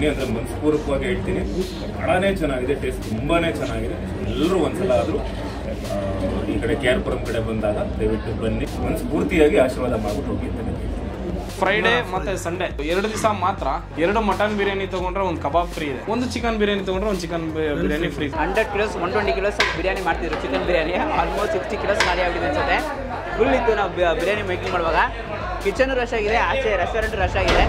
ಅಂದ್ರೆ ಮನಸ್ಪೂರ್ವಕವಾಗಿ ಹೇಳ್ತೀನಿ ಬಹಳನೇ ಚೆನ್ನಾಗಿದೆ ಟೇಸ್ಟ್ ತುಂಬಾನೇ ಚೆನ್ನಾಗಿದೆ ಎಲ್ಲರೂ ಒಂದ್ಸಲ ಆದರೂ ಈ ಕಡೆ ಕೆ ಆರ್ ಪುರಂ ಕಡೆ ಬಂದಾಗ ದಯವಿಟ್ಟು ಬನ್ನಿ ಮನಸ್ಫೂರ್ತಿಯಾಗಿ ಆಶೀರ್ವಾದ ಮಾಡ್ಬಿಟ್ಟು ಹೋಗಿ ಅಂತ ನಾನು ಹೇಳ್ತೀನಿ. ಫ್ರೈಡೇ ಮತ್ತೆ ಸಂಡೇ ಎರಡು ದಿವಸ ಮಾತ್ರ ಎರಡು ಮಟನ್ ಬಿರಿಯಾನಿ ತಗೊಂಡ್ರೆ ಒಂದು ಕಬಾಬ್ ಫ್ರೀ ಇದೆ ಒಂದು ಚಿಕನ್ ಬಿರಿಯಾನಿ ತಗೊಂಡ್ರೆ ಒಂದು chicken biryani free hundred kilos one twenty kilos biryani ಮಾಡ್ತಿದ್ರು chicken biryani almost sixty kilos ಖಾಲಿ ಆಗಿದೆ ಅನ್ಸುತ್ತೆ ಫುಲ್ ಇತ್ತು ನಾವು ಬಿ- ಬಿರಿಯಾನಿ ಮೇಕಿಂಗ್ ಮಾಡುವಾಗ ಕಿಚನ್ ರಶ್ ಆಗಿದೆ ಆಚೆ ರೆಸ್ಟೋರೆಂಟ್ ರಶ್ ಆಗಿದೆ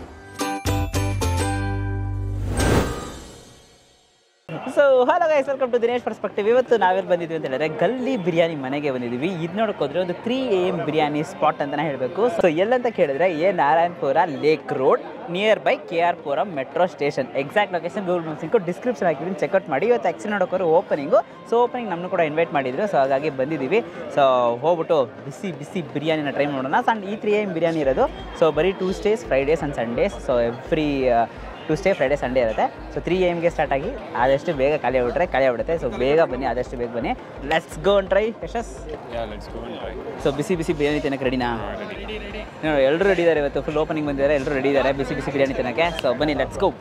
so hello guys welcome to Dinesh perspective ಇವತ್ತು ನಾವೆಲ್ಲಿ ಬಂದಿದ್ವಿ ಅಂತ ಹೇಳಿದ್ರೆ ಗಲ್ಲಿ ಬಿರಿಯಾನಿ ಮನೆಗೆ ಬಂದಿದ್ದೀವಿ ಇದು ನೋಡೋಕೋದ್ರೆ ಒಂದು three A M biryani spot ಅಂತಾನೆ ಹೇಳಬೇಕು ಸೊ ಎಲ್ಲಂತ ಕೇಳಿದ್ರೆ ಎ Narayanapura lake road near by K R Puram metro station exact location Google maps ಸಿಂಕು ಡಿಸ್ಕ್ರಿಪ್ಷನ್ ಹಾಕಿದ್ದೀನಿ ಚೆಕ್ಔಟ್ ಮಾಡಿ ಇವತ್ತು ಆ್ಯಕ್ಚುಲಿ ನೋಡೋಕೋರು ಓಪನಿಂಗು ಸೊ ಓಪನಿಂಗ್ ನಮ್ಮನ್ನು ಕೂಡ ಇನ್ವೈಟ್ ಮಾಡಿದ್ರು ಸೊ ಹಾಗಾಗಿ ಬಂದಿದ್ದೀವಿ ಸೊ ಹೋಗ್ಬಿಟ್ಟು ಬಿಸಿ ಬಿಸಿ ಬಿರಿಯಾನಿನ ಟ್ರೈ ಮಾಡೋಣ ಸಣ್ಣ ಈ ತ್ರೀ ಎಮ್ ಬಿರಿಯಾನಿ ಇರೋದು ಸೊ ಬರೀ Tuesdays Fridays and Sundays so every Tuesday Friday Sunday ಇರುತ್ತೆ ಸೊ ತ್ರೀ ಎಮ್ಗೆ ಸ್ಟಾರ್ಟ್ ಆಗಿ ಆದಷ್ಟು ಬೇಗ ಖಾಲಿ ಆಗ್ಬಿಟ್ರೆ ಖಾಲಿ ಆಗ್ಬಿಡುತ್ತೆ ಸೊ ಬೇಗ ಬನ್ನಿ ಆದಷ್ಟು ಬೇಗ ಬನ್ನಿ let's go and try Yashas so ಬಿಸಿ ಬಿಸಿ ಬಿರಿಯಾನಿ ತಿನ್ನಕ್ಕೆ ರೆಡಿನಾ ನೋಡಿ ಎಲ್ಲರೂ ರೆಡಿ ಇದ್ದಾರೆ ಇವತ್ತು ಫುಲ್ ಓಪನಿಂಗ್ ಬಂದಿದ್ದಾರೆ ಎಲ್ಲರೂ ರೆಡಿ ಇದ್ದಾರೆ ಬಿಸಿ ಬಿಸಿ ಬಿರಿಯಾನಿ ತಿನ್ನಕ್ಕೆ ಸೊ ಬನ್ನಿ ಲೆಟ್ಸ್ ಗೋ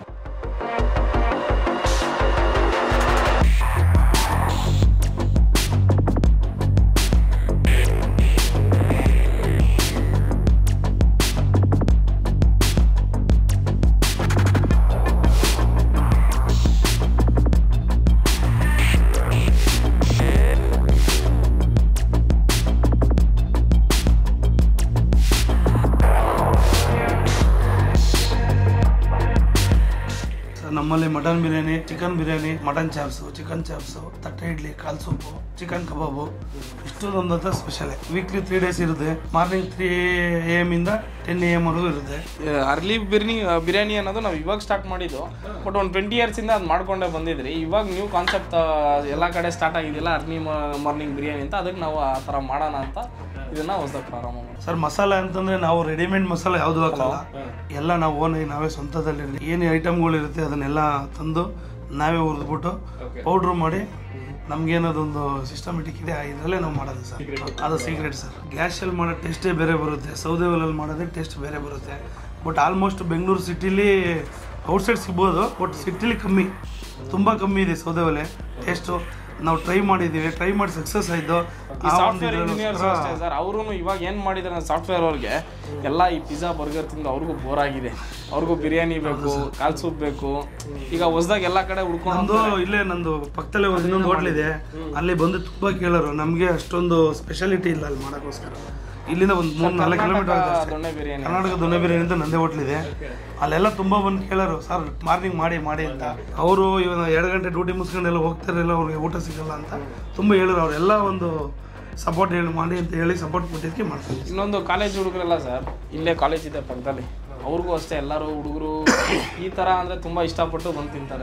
ಸರ್ ನಮ್ಮಲ್ಲಿ mutton biryani chicken biryani mutton chops chicken chops ತಟ್ಟೆ ಇಡ್ಲಿ ಕಾಲ್ ಸೂಪು ಚಿಕನ್ ಕಬಾಬು ಇಷ್ಟೊಂದೊಂದಂತ ಸ್ಪೆಷಲ್ ವೀಕ್ಲಿ ತ್ರೀ ಡೇಸ್ ಇರುತ್ತೆ ಮಾರ್ನಿಂಗ್ ತ್ರೀ ಎ ಎಮ್ ಇಂದ ಟೆನ್ ಎ ಎಮ್ ವರೆಗೂ ಇರುತ್ತೆ ಅರ್ಲಿ ಬಿರಿಯಾನಿ ಬಿರಿಯಾನಿ ಅನ್ನೋದು ನಾವು ಇವಾಗ ಸ್ಟಾರ್ಟ್ ಮಾಡಿದ್ದು ಬಟ್ ಒಂದು ಟ್ವೆಂಟಿ ಇಯರ್ಸಿಂದ ಅದು ಮಾಡ್ಕೊಂಡೇ ಬಂದಿದ್ರಿ ಇವಾಗ ನ್ಯೂ ಕಾನ್ಸೆಪ್ಟ್ ಎಲ್ಲ ಕಡೆ ಸ್ಟಾರ್ಟ್ ಆಗಿದೆಯಲ್ಲ ಅರ್ಲಿ ಮಾರ್ನಿಂಗ್ ಬಿರಿಯಾನಿ ಅಂತ ಅದಕ್ಕೆ ನಾವು ಆ ಥರ ಮಾಡೋಣ ಅಂತ ಇದನ್ನ ಹೊಸದಾಗಿ ಪ್ರಾರಂಭ ಮಾಡಿ ಸರ್ ಮಸಾಲೆ ಅಂತಂದ್ರೆ ನಾವು ರೆಡಿಮೇಡ್ ಮಸಾಲೆ ಯಾವುದು ಹಾಕಲ್ಲ ಎಲ್ಲ ನಾವು ಓನ್ ನಾವೇ ಸ್ವಂತದಲ್ಲಿ ಏನು ಐಟಮ್ಗಳು ಇರುತ್ತೆ ಅದನ್ನೆಲ್ಲ ತಂದು ನಾವೇ ಹುರಿದ್ಬಿಟ್ಟು ಪೌಡ್ರ್ ಮಾಡಿ ನಮ್ಗೇನದೊಂದು ಸಿಸ್ಟಮೆಟಿಕ್ ಇದೆ ಇದರಲ್ಲೇ ನಾವು ಮಾಡೋದು ಸರ್ ಅದು ಸೀಕ್ರೆಟ್ ಸರ್ ಗ್ಯಾಸಲ್ಲಿ ಮಾಡೋ ಟೇಸ್ಟೇ ಬೇರೆ ಬರುತ್ತೆ ಸೌದೆ ಒಲೆಯಲ್ಲಿ ಮಾಡೋದೇ ಟೇಸ್ಟ್ ಬೇರೆ ಬರುತ್ತೆ ಬಟ್ ಆಲ್ಮೋಸ್ಟ್ ಬೆಂಗಳೂರು ಸಿಟಿಲಿ ಔಟ್ಸೈಡ್ ಸಿಗ್ಬೋದು ಬಟ್ ಸಿಟಿಲಿ ಕಮ್ಮಿ ತುಂಬ ಕಮ್ಮಿ ಇದೆ ಸೌದೆ ಒಲೆ ಟೇಸ್ಟು ನಾವು ಟ್ರೈ ಮಾಡಿದ್ದೀವಿ ಟ್ರೈ ಮಾಡಿ ಸಕ್ಸಸ್ ಆಯಿತು ಈ ಸಾಫ್ಟ್ವೇರ್ ಇಂಜಿನಿಯರ್ಸ್ ಅಷ್ಟೇ ಸರ್ ಅವರು ಇವಾಗ ಏನು ಮಾಡಿದ್ದಾರೆ ಸಾಫ್ಟ್ವೇರ್ ಅವ್ರಿಗೆ ಎಲ್ಲ ಈ ಪಿಜ್ಜಾ ಬರ್ಗರ್ ತಿಂದು ಅವ್ರಿಗೂ ಬೋರ್ ಆಗಿದೆ ಅವ್ರಿಗೂ ಬಿರಿಯಾನಿ ಬೇಕು ಕಾಲ್ ಸೂಪ್ ಬೇಕು ಈಗ ಹೊಸದಾಗಿ ಎಲ್ಲ ಕಡೆ ಹುಡ್ಕೊಂಡು ನಂದು ಇಲ್ಲೇ ನಂದು ಪಕ್ಕದಲ್ಲೇ ಒಂದು ಇನ್ನೊಂದು ಹೋಟ್ಲ್ ಇದೆ ಅಲ್ಲಿ ಬಂದು ತುಂಬಾ ಕೇಳೋರು ನಮಗೆ ಅಷ್ಟೊಂದು ಸ್ಪೆಷಾಲಿಟಿ ಇಲ್ಲ ಅಲ್ಲಿ ಮಾಡೋಕ್ಕೋಸ್ಕರ ಇಲ್ಲಿಂದ ಒಂದು ಮೂರು ನಾಲ್ಕು ಕಿಲೋಮೀಟರ್ ಆಗುತ್ತೆ ಅಷ್ಟೇ. ದೊಣ್ಣೆ ಬಿರಿಯಾನಿ ಕರ್ನಾಟಕ ದೊಣ್ಣೆ ಬಿರಿಯಾನಿ ಅಂತ ನಂದೇ ಹೋಟ್ಲ್ ಇದೆ ಅಲ್ಲೆಲ್ಲ ತುಂಬಾ ಬಂದು ಕೇಳೋರು ಸರ್ ಮಾರ್ನಿಂಗ್ ಮಾಡಿ ಮಾಡಿ ಅಂತ ಅವರು ಇವಾಗ ಎರಡು ಗಂಟೆ ಡ್ಯೂಟಿ ಮುಗಿಸ್ಕೊಂಡೆಲ್ಲ ಹೋಗ್ತಾರಲ್ಲ ಅವ್ರಿಗೆ ಊಟ ಸಿಗಲ್ಲ ಅಂತ ತುಂಬ ಹೇಳೋರು ಅವರೆಲ್ಲ ಒಂದು ಸಪೋರ್ಟ್ ಹೇಳಿ ಮಾಡಿ ಅಂತ ಹೇಳಿ ಸಪೋರ್ಟ್ ಕೊಟ್ಟಿದ್ದಕ್ಕೆ ಮಾಡ್ತಾರೆ ಇನ್ನೊಂದು ಕಾಲೇಜ್ ಹುಡುಗರೆಲ್ಲ ಸರ್ ಇಲ್ಲೇ ಕಾಲೇಜ್ ಇದೆ ಪಕ್ಕದಲ್ಲಿ ಅವ್ರಿಗೂ ಅಷ್ಟೇ ಎಲ್ಲರೂ ಹುಡುಗರು ಈ ಥರ ಅಂದರೆ ತುಂಬ ಇಷ್ಟಪಟ್ಟು ಬಂದು ತಿಂತಾರೆ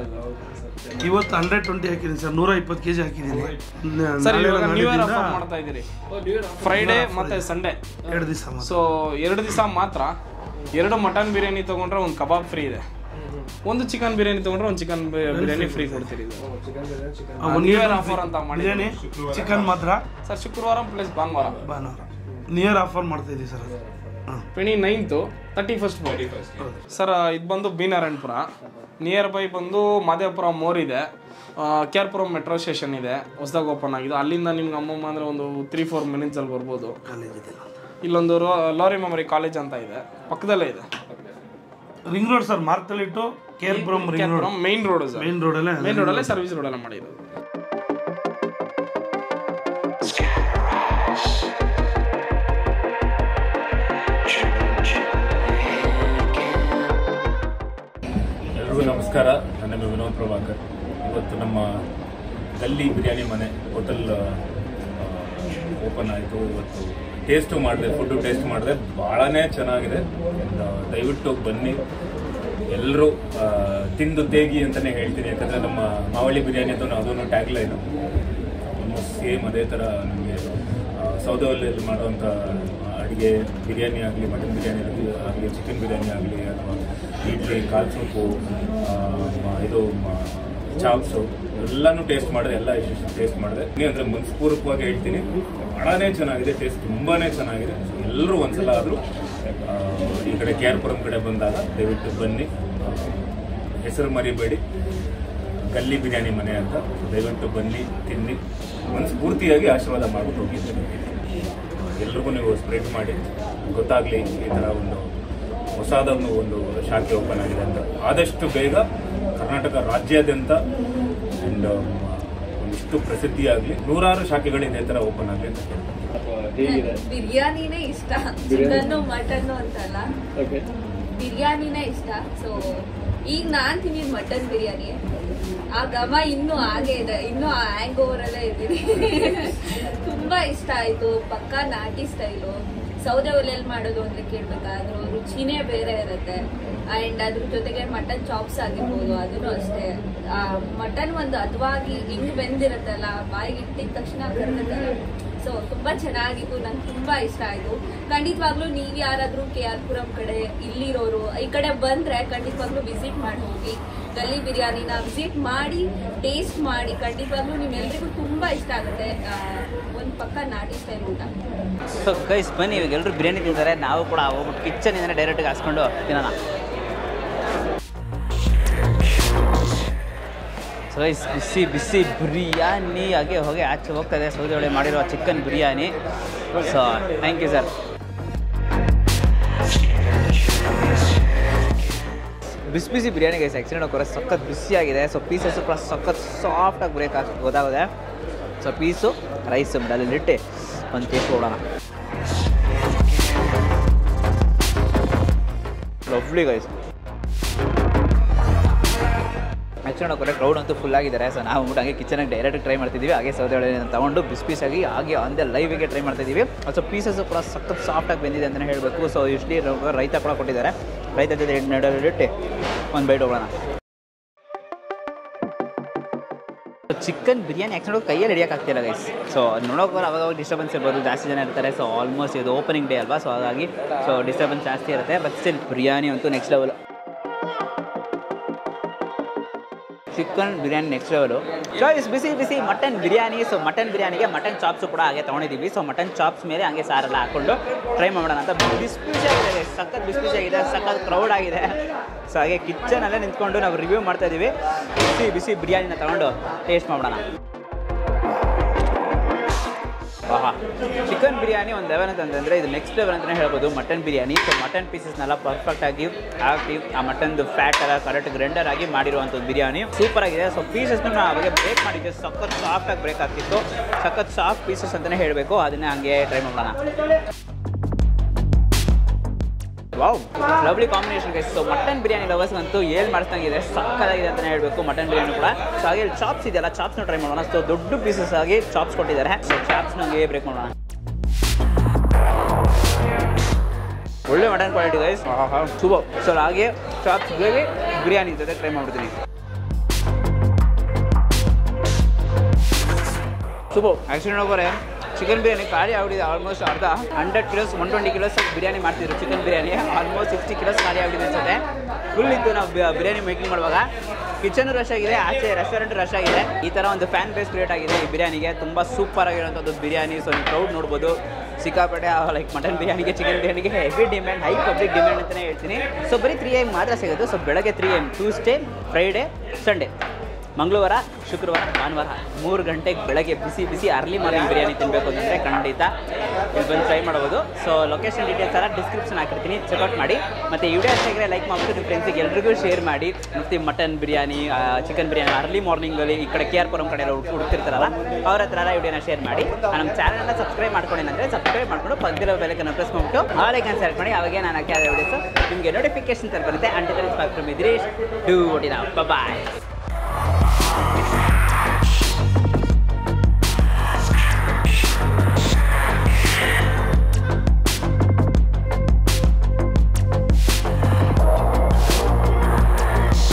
ಇವತ್ತು ಹಂಡ್ರೆಡ್ ಟ್ವೆಂಟಿ ಹಾಕಿದ್ದೀನಿ ಸರ್ ನೂರ ಇಪ್ಪತ್ತು ಕೆ ಜಿ ಹಾಕಿದ್ದೀನಿ ಸರ್ ನಾಳೆ ಇವಾಗ ನ್ಯೂ ಇಯರ್ ನಾಡಿದ್ದಿಂದ ಆಫರ್ ಮಾಡ್ತಾ ಇದ್ದೀರಿ ಫ್ರೈಡೇ ಮತ್ತು ಸಂಡೇ ಎರಡು ದಿವಸ ಸೊ ಎರಡು ದಿವಸ ಮಾತ್ರ ಎರಡು ಮಟನ್ ಬಿರಿಯಾನಿ ತಗೊಂಡ್ರೆ ಒಂದು ಕಬಾಬ್ ಫ್ರೀ ಇದೆ ಒಂದು ಚಿಕನ್ ಬಿರಿಯಾನಿ ತಗೊಂಡ್ರೆ ಒಂದು ಚಿಕನ್ ಬಿರಿಯಾನಿ ಫ್ರೀ ಕೊಡ್ತೀರಿ ನ್ಯೂ ಇಯರ್ ಆಫರ್ ಅಂತ ಮಾಡಿ ಬಿರಿಯಾನಿ ಚಿಕನ್ ಮಾತ್ರ ಸರ್ ಶುಕ್ರವಾರ ಪ್ಲಸ್ ಭಾನುವಾರ ಭಾನುವಾರ ನಿಯರ್ ಆಫರ್ ಮಾಡ್ತಾ ಇದ್ದೀವಿ ಸರ್ ಅದು ಹಾಂ twenty ninth thirty first sir ಇದು ಬಂದು ಬಿ ನಾರಾಯಣಪುರ ನಿಯರ್ ಬೈ ಬಂದು ಮಾದೇವಪುರ ಮೋರ್ ಇದೆ K R Puram metro station ಇದೆ ಹೊಸದಾಗಿ ಓಪನ್ ಆಗಿದೆ ಅಲ್ಲಿಂದ ನಿಮ್ಗೆ ಅಮ್ಮಮ್ಮ ಅಂದರೆ ಒಂದು ತ್ರೀ ಫೋರ್ ಮಿನಿಟ್ಸಲ್ಲಿ ಬರ್ಬೋದು ಕಾಲೇಜ್ ಇದೆ ಇಲ್ಲೊಂದು ರೋ ಲಾರಿ ಮೆಮೊರಿ ಕಾಲೇಜ್ ಅಂತ ಇದೆ ಪಕ್ಕದಲ್ಲೇ ಇದೆ ರಿಂಗ್ ರೋಡ್ ಸರ್ ಮಾರ್ತಲ್ಲಿಟ್ಟು ಕೇರ್ಪುರಂ ring road main road sir main ರೋಡಲ್ಲೇ ಮೈನ್ ರೋಡಲ್ಲೇ ಸರ್ವಿಸ್ ರೋಡೆಲ್ಲ ಮಾಡಿರೋದು ಎಲ್ರಿಗೂ ನಮಸ್ಕಾರ ನನ್ನ ಹೆಸರು ವಿನೋದ್ ಪ್ರಭಾಕರ್ ಇವತ್ತು ನಮ್ಮ ಗಲ್ಲಿ ಬಿರಿಯಾನಿ ಮನೆ ಹೋಟೆಲ್ ಓಪನ್ ಆಯಿತು ಇವತ್ತು ಟೇಸ್ಟು ಮಾಡಿದೆ ಫುಡ್ಡು ಟೇಸ್ಟ್ ಮಾಡಿದೆ ಭಾಳನೇ ಚೆನ್ನಾಗಿದೆ ಆ, ದಯವಿಟ್ಟು ಬನ್ನಿ ಎಲ್ಲರೂ ತಿಂದು ತೇಗಿ ಅಂತಲೇ ಹೇಳ್ತೀನಿ ಯಾಕಂದರೆ ನಮ್ಮ ಮಾವಳಿ ಬಿರಿಯಾನಿ ಅಂತ ಅದೊಂದು ಟ್ಯಾಗ್ ಲೈನು ಆಲ್ಮೋಸ್ಟ್ ಸೇಮ್ ಅದೇ ಥರ ನಮಗೆ ಸೌದೆ ಒಲೆಯಲ್ಲಿ ಮಾಡುವಂಥ ಅಡುಗೆ ಬಿರಿಯಾನಿ ಆಗಲಿ ಮಟನ್ ಬಿರಿಯಾನಿ ಆಗಲಿ ಆಗಲಿ ಚಿಕನ್ ಬಿರಿಯಾನಿ ಆಗಲಿ ಅಥವಾ ಇಡ್ಲಿ ಕಾಲ್ ಸೂಪು ಆ, ಮ- ಇದು ಮ- ಚಾಪ್ಸು ಎಲ್ಲನೂ ಟೇಸ್ಟ್ ಮಾಡಿದೆ ಎಲ್ಲ ಇಷ್ಟು ಟೇಸ್ಟ್ ಮಾಡಿದೆ ಅಂದರೆ ಮನಸ್ಪೂರ್ವಕವಾಗಿ ಹೇಳ್ತೀನಿ ಭಾಳನೇ ಚೆನ್ನಾಗಿದೆ ಟೇಸ್ಟ್ ತುಂಬಾ ಚೆನ್ನಾಗಿದೆ ಎಲ್ಲರೂ ಒಂದ್ಸಲ ಆದರೂ ಈ ಕಡೆ ಕೆ ಆರ್ ಪುರಂ ಕಡೆ ಬಂದಾಗ ದಯವಿಟ್ಟು ಬನ್ನಿ ಹೆಸರು ಮರಿಬೇಡಿ ಗಲ್ಲಿ ಬಿರಿಯಾನಿ ಮನೆ ಅಂತ ದಯವಿಟ್ಟು ಬನ್ನಿ ತಿನ್ನಿ ಮನಸ್ಫೂರ್ತಿಯಾಗಿ ಆಶೀರ್ವಾದ ಮಾಡ್ಬಿಟ್ಟು ಹೋಗಿದ್ದೇನೆ ಎಲ್ರಿಗೂ ನೀವು ಸ್ಪ್ರೆಡ್ ಮಾಡಿ ಗೊತ್ತಾಗ್ಲಿ ಈ ಥರ ಒಂದು ಹೊಸದೊಂದು ಒಂದು ಶಾಖೆ ಓಪನ್ ಆಗಿದೆ ಅಂತ ಆದಷ್ಟು ಬೇಗ ಕರ್ನಾಟಕ ರಾಜ್ಯಾದ್ಯಂತ ಆ್ಯಂಡ್ ಒಂದಿಷ್ಟು ಪ್ರಸಿದ್ಧಿಯಾಗಲಿ ನೂರಾರು ಶಾಖೆಗಳು ಇದೇ ಥರ ಓಪನ್ ಆಗಲಿ ಅಂತ ಕೇಳ್ತೀನಿ. ಬಿರಿಯಾನಿನೇ ಇಷ್ಟ ಚಿಕನ್ನು ಮಟನ್ನು ಅಂತಲ್ಲ ಬಿರಿಯಾನಿನೇ ಇಷ್ಟ ಸೊ ಈಗ ನಾನ್ ತಿಂದಿದ್ ಮಟನ್ ಬಿರಿಯಾನಿ ಆ ಘಮ ಇನ್ನೂ ಹಾಗೆ ಇದೆ ಇನ್ನೂ ಆ ಹ್ಯಾಂಗ್ ಓವರ್ ಅಲ್ಲೇ ಇದ್ದೀನಿ ತುಂಬಾ ಇಷ್ಟ ಆಯ್ತು ಪಕ್ಕಾ ನಾಟಿ ಸ್ಟೈಲು ಸೌದೆ ಒಲೆಯಲ್ಲಿ ಮಾಡೋದು ಅಂತ ಕೇಳ್ಬೇಕಾದ್ರೂ ರುಚಿನೇ ಬೇರೆ ಇರುತ್ತೆ ಅಂಡ್ ಅದ್ರ ಜೊತೆಗೆ ಮಟನ್ ಚಾಪ್ಸ್ ಆಗಿರ್ಬೋದು ಅದನ್ನು ಅಷ್ಟೇ ಆ ಮಟನ್ ಒಂದು ಹದವಾಗಿ ಹಿಂಗ್ ಬೆಂದಿರುತ್ತಲ್ಲ ಬಾಯಿಗೆ ಇಟ್ಟಿದ ತಕ್ಷಣ ಕರ್ತದಲ್ಲ ಸೊ ತುಂಬಾ ಚೆನ್ನಾಗಿತ್ತು ನಂಗೆ ತುಂಬಾ ಇಷ್ಟ ಆಯ್ತು ಖಂಡಿತವಾಗ್ಲೂ ನೀವ್ ಯಾರಾದ್ರೂ ಕೆ ಆರ್ ಪುರಂ ಕಡೆ ಇಲ್ಲಿರೋರು ಈ ಕಡೆ ಬಂದ್ರೆ ಖಂಡಿತವಾಗ್ಲೂ ವಿಸಿಟ್ ಮಾಡಿ ಹೋಗಿ ಗಲ್ಲಿ ಬಿರಿಯಾನಿನ ವಿಸಿಟ್ ಮಾಡಿ ಟೇಸ್ಟ್ ಮಾಡಿ ಖಂಡಿತವಾಗ್ಲೂ ನಿಮ್ಮೆಲ್ರಿಗೂ ತುಂಬಾ ಇಷ್ಟ ಆಗುತ್ತೆ ಆ, ಒಂದ್ ಪಕ್ಕ ನಾಟಿ ಸ್ಟೈಲ್ ಊಟ ಸೊ ಗೈಸ್ ಬನ್ನಿ ಇವಾಗ ಎಲ್ಲರೂ ಬಿರಿಯಾನಿ ತಿಂತಾರೆ ನಾವು ಕೂಡ ಹೋಗ್ಬಿಟ್ಟು ಕಿಚನಿಂದ ಡೈರೆಕ್ಟಾಗಿ ಹಾಸ್ಕೊಂಡು ತಿನ್ನೋಣ ಸೊ ಗೈಸ್ ಬಿಸಿ ಬಿಸಿ ಬಿರಿಯಾನಿ ಹಾಗೆ ಹೋಗಿ ಆಚೆ ಹೋಗ್ತದೆ ಸೌದೆ ಒಳ್ಳೆ ಮಾಡಿರೋ chicken biryani so thank you sir ಬಿಸಿ ಬಿಸಿ ಬಿರಿಯಾನಿ ಗೈಸ್ ಆ್ಯಕ್ಚುಲಿ ಕೂಡ ಸಖತ್ ಬಿಸಿಯಾಗಿದೆ ಸೊ ಪೀಸಸ್ ಕೂಡ ಸಖತ್ ಸಾಫ್ಟಾಗಿ ಬ್ರೇಕ್ ಆಗಿ ಗೊತ್ತಾಗಿದೆ ಸೊ ಪೀಸು ರೈಸ್ ಅಲ್ಲಿ ಇಟ್ಟು ಒಂದು ಟೇಸ್ಟ್ ಕೊಡೋಣ ಲವ್ಲಿ ಗೈಸ್ ಆ್ಯಕ್ಚುಲಿ ನಾವು ಕ್ರೌಡ್ ಅಂತೂ ಫುಲ್ ಆಗಿದ್ದಾರೆ ಸೊ ನಾವು ಅಂದ್ಬಿಟ್ಟು ಹಾಗೆ ಕಿಚನಾಗಿ ಡೈರೆಕ್ಟ್ ಟ್ರೈ ಮಾಡ್ತಿದ್ದೀವಿ ಹಾಗೆ ಸೌದೆ ಒಳ್ಳೆ ತೊಗೊಂಡು ಬಿಸಿ ಪೀಸಾಗಿ ಹಾಗೆ ಅಂದೆ ಲೈವಿಗೆ ಟ್ರೈ ಮಾಡ್ತಿದ್ದೀವಿ ಸೊ ಪೀಸಸ್ ಕೂಡ ಸಖತ್ ಸಾಫ್ಟಾಗಿ ಬಂದಿದೆ ಅಂತಲೇ ಹೇಳಬೇಕು ಸೊ ಇಷ್ಟಲಿ ರೈತ ಕೂಡ ಕೊಟ್ಟಿದ್ದಾರೆ ರೈತ ಜೊತೆ ನಡುವಿಟ್ಟು ಒಂದು ಬೈಟ್ ಹೋಗೋಣ ಚಿಕನ್ ಬಿರಿಯಾನಿ ಆ್ಯಕ್ಚುಲಿ ಕೈಯಲ್ಲಿ ಹಿಡಿಯೋಕೆ ಆಗ್ತಿಲ್ಲ ಗೈಸ್ ಸೊ ನೋಡೋಕೆ ಅವಾಗ ಅವಾಗ ಡಿಸ್ಟರ್ಬೆನ್ಸ್ ಇರ್ಬೋದು ಜಾಸ್ತಿ ಜನ ಇರ್ತಾರೆ ಸೊ ಆಲ್ಮೋಸ್ಟ್ ಇದು ಓಪನಿಂಗ್ ಡೇ ಅಲ್ವಾ ಸೊ ಹಾಗಾಗಿ ಸೊ ಡಿಸ್ಟರ್ಬೆನ್ಸ್ ಜಾಸ್ತಿ ಇರುತ್ತೆ ಬಟ್ ಸ್ಟಿಲ್ ಬಿರಿಯಾನಿ ಅಂತೂ next level chicken biryani next level choice ಬಿಸಿ ಬಿಸಿ ಮಟನ್ ಬಿರಿಯಾನಿ ಸೊ ಮಟನ್ ಬಿರಿಯಾನಿಗೆ ಮಟನ್ ಚಾಪ್ಸು ಕೂಡ ಹಾಗೆ ತೊಗೊಂಡಿದ್ದೀವಿ ಸೊ ಮಟನ್ ಚಾಪ್ಸ್ ಮೇಲೆ ಹಂಗೆ ಸಾರೆಲ್ಲ ಹಾಕ್ಕೊಂಡು ಟ್ರೈ ಮಾಡೋಣ ಅಂತ ಬಿಸಿ ಬಿಸಿಯಾಗಿದೆ ಸಖತ್ ಬಿಸಿ ಬಿಸಿಯಾಗಿದೆ ಸಖತ್ ಕ್ರೌಡ್ ಆಗಿದೆ ಸೊ ಹಾಗೆ ಕಿಚನಲ್ಲೇ ನಿಂತ್ಕೊಂಡು ನಾವು ರಿವ್ಯೂ ಮಾಡ್ತಾ ಇದ್ದೀವಿ ಬಿಸಿ ಬಿಸಿ ಬಿರಿಯಾನಿನ ತಗೊಂಡು ಟೇಸ್ಟ್ ಮಾಡೋಣ ಆಹಾ ಚಿಕನ್ ಬಿರಿಯಾನಿ ಒಂದು ಲೆವೆಲ್ ಅಂತಂದರೆ ಇದು ನೆಕ್ಸ್ಟ್ ಲೆವೆಲ್ ಅಂತಲೇ ಹೇಳ್ಬೋದು ಮಟನ್ ಬಿರಿಯಾನಿ ಸೊ ಮಟನ್ ಪೀಸಸ್ನೆಲ್ಲ ಪರ್ಫೆಕ್ಟಾಗಿ ಹಾಕಿ ಆ ಮಟನ್ದು ಫ್ಯಾಟ್ ಎಲ್ಲ ಕರೆಕ್ಟ್ ಗ್ರೈಂಡರ್ ಆಗಿ ಮಾಡಿರುವಂಥದ್ದು ಬಿರಿಯಾನಿ ಸೂಪರ್ ಆಗಿದೆ ಸೊ ಪೀಸಸ್ನ ನಾವು ಅವಾಗ ಬ್ರೇಕ್ ಮಾಡಿದ್ದೆ ಸಖತ್ ಸಾಫ್ಟಾಗಿ ಬ್ರೇಕ್ ಆಗ್ತಿತ್ತು ಸಖತ್ ಸಾಫ್ಟ್ ಪೀಸಸ್ ಅಂತಲೇ ಹೇಳಬೇಕು ಅದನ್ನೇ ಹಂಗೆ ಟ್ರೈ ಮಾಡೋಣ wow lovely combination guys so mutton biryani lovers ಅಂತೂ ಏಳು ಮಾಡಿಸ್ದಂಗಿದೆ ಸಕ್ಕದಾಗಿದೆ ಅಂತಲೇ ಹೇಳಬೇಕು ಮಟನ್ ಬಿರಿಯಾನಿ ಕೂಡ ಸೊ ಹಾಗೆ ಚಾಪ್ಸ್ ಇದೆಯಲ್ಲ ಚಾಪ್ಸ್ನ ಟ್ರೈ ಮಾಡೋಣ ಸೊ ದೊಡ್ಡ ಪೀಸಸ್ ಆಗಿ ಚಾಪ್ಸ್ ಕೊಟ್ಟಿದ್ದಾರೆ ಸೊ ಚಾಪ್ಸ್ನ ಹಂಗೆ ಬ್ರೇಕ್ ಮಾಡೋಣ ಒಳ್ಳೆ mutton quality guys super so ಹಾಗೆ ಚಾಪ್ಸ್ ಗ್ರೇವಿ ಬಿರಿಯಾನಿ ಜೊತೆ ಟ್ರೈ ಮಾಡ್ಬಿಡ್ತೀನಿ ಸೂಪರ್ ಆ್ಯಕ್ಚುಲಿ ನೋಡೋರೆ ಚಿಕನ್ ಬಿರಿಯಾನಿ ಖಾಲಿ ಆಗ್ಬಿಟ್ಟಿದೆ ಆಲ್ಮೋಸ್ಟ್ ಅರ್ಧ hundred kilos one twenty kilos biryani ಮಾಡ್ತಿದ್ರು chicken biryani almost sixty kilos ಖಾಲಿ ಆಗ್ಬಿಟ್ಟಿದೆ ಅನ್ಸುತ್ತೆ ಫುಲ್ ಇತ್ತು ನಾವು ಬಿ- ಬಿರಿಯಾನಿ ಮೇಕಿಂಗ್ ಮಾಡುವಾಗ ಕಿಚನ್ ರಶ್ ಆಗಿದೆ ಆಚೆ ರೆಸ್ಟೋರೆಂಟ್ ರಶ್ ಆಗಿದೆ ಈ ಥರ ಒಂದು ಫ್ಯಾನ್ ಬೇಸ್ ಕ್ರಿಯೇಟ್ ಆಗಿದೆ ಈ ಬಿರಿಯಾನಿಗೆ ತುಂಬ ಸೂಪರ್ ಆಗಿರೋಂಥದ್ದು ಬಿರಿಯಾನಿ ಸೊ ನೀವು ಕ್ರೌಡ್ ನೋಡ್ಬೋದು ಸಿಕ್ಕಾಪಟ್ಟೆ ಲೈಕ್ ಮಟನ್ ಬಿರಿಯಾನಿಗೆ ಚಿಕನ್ ಬಿರಿಯಾನಿಗೆ heavy demand high public demand ಅಂತಲೇ ಹೇಳ್ತೀನಿ ಸೊ ಬರೀ ತ್ರೀ ಎಮ್ ಮಾತ್ರ ಸಿಗೋದು ಸೊ ಬೆಳಗ್ಗೆ three M Tuesday Friday Sunday ಮಂಗಳವಾರ ಶುಕ್ರವಾರ ಭಾನುವಾರ ಮೂರು ಗಂಟೆಗೆ ಬೆಳಗ್ಗೆ ಬಿಸಿ ಬಿಸಿ ಅರ್ಲಿ ಮಾರ್ನಿಂಗ್ ಬಿರಿಯಾನಿ ತಿನ್ನಬೇಕು ಅಂತಂದರೆ ಖಂಡಿತ ಇಲ್ಲಿ ಬಂದು ಟ್ರೈ ಮಾಡ್ಬೋದು ಸೊ ಲೊಕೇಶನ್ ಡೀಟೇಲ್ಸ್ ಎಲ್ಲ ಡಿಸ್ಕ್ರಿಪ್ಷನ್ ಹಾಕಿರ್ತೀನಿ ಚೆಕ್ಔಟ್ ಮಾಡಿ ಮತ್ತು ಈ ವಿಡಿಯೋ ಇಷ್ಟ ಲೈಕ್ ಮಾಡ್ಬಿಟ್ಟು ನಿಮ್ಮ ಫ್ರೆಂಡ್ಸಿಗೆ ಎಲ್ರಿಗೂ ಶೇರ್ ಮಾಡಿ ಮತ್ತು mutton biryani chicken biryani early ಮಾರ್ನಿಂಗಲ್ಲಿ ಈ ಕಡೆ ಕೆ ಆರ್ ಪುರಂ ಕಡೆ ಎಲ್ಲ ಹುಡ್- ಹುಡುಕ್ತಿರ್ತಾರಲ್ಲ ಅವ್ರ ಹತ್ರ ಎಲ್ಲ ವಿಡಿಯೋನ ಶೇರ್ ಮಾಡಿ ನಮ್ಮ ಚಾನಲ್ನ ಸಬ್ಸ್ಕ್ರೈಬ್ ಮಾಡ್ಕೊಂಡಿದ್ರೆ ಸಬ್ಸ್ಕ್ರೈಬ್ ಮಾಡ್ಕೊಂಡು ಪಕ್ಕದಿರೋ ಬೆಲಕನ್ನು ಪ್ರೆಸ್ ಮಾಡ್ಬಿಟ್ಟು ಆಲ್ ಐಕನ್ ಸೆಲೆಕ್ಟ್ ಮಾಡಿ ಅವಾಗೆ ನಾನು ಹಾಕಿ ವಿಡಿಯೋಸ್ ನಿಮಗೆ ನೋಟಿಫಿಕೇಶನ್ ತರ ಬರುತ್ತೆ ಅಂಟಿದ್ರೆ ಫ್ರಮ್ ಇದ್ರೀಶ್ ಡೂ ಒಟ್ಟಿನ ಬಾಯ್